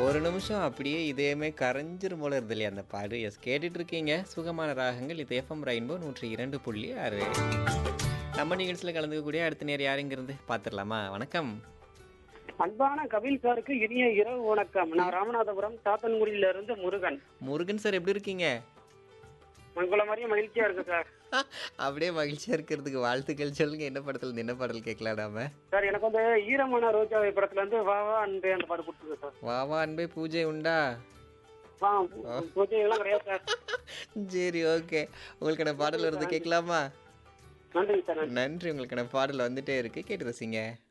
ஒரு நிமிஷம் அப்படியே இதயமே கரைஞ்சிரும் போல இருந்தது இல்லையா அந்த பாடு எஸ் கேட்டுட்டு இருக்கீங்க சுகமான ராகங்கள் இது எஃப்எம் ரெயின்போ நூற்றி இரண்டு புள்ளி ஆறு நம்ம நிகழ்ச்சியில் கலந்துக்கக்கூடிய அடுத்த நேரம் யாருங்கிருந்து பார்த்துடலாமா வணக்கம் அன்பான கபில் சாருக்கு இனிய இரவு வணக்கம் நான் ராமநாதபுரம் சாத்தன்குடியில இருந்து முருகன் முருகன் சார் எப்படி இருக்கீங்க உங்களை மாதிரியே மகிழ்ச்சியா இருக்கு சார் அப்படியே மகிழ்ச்சியா இருக்கிறதுக்கு வாழ்த்துக்கள் சொல்லுங்க என்ன படத்துல இருந்து என்ன பாடல் கேட்கலாம் நாம சார் எனக்கு வந்து ஈரமான ரோஜாவை படத்துல இருந்து வா வா அன்பே அந்த பாட்டு கொடுத்துருங்க சார் வா வா அன்பே பூஜை உண்டா வா பூஜை எல்லாம் கிடையாது சார் சரி ஓகே உங்களுக்கான பாடல் வருது கேட்கலாமா நன்றிங்க சார் நன்றி நன்றி உங்களுக்கான பாடல் வந்துட்டே இருக்கு கேட்டு ரசிங்க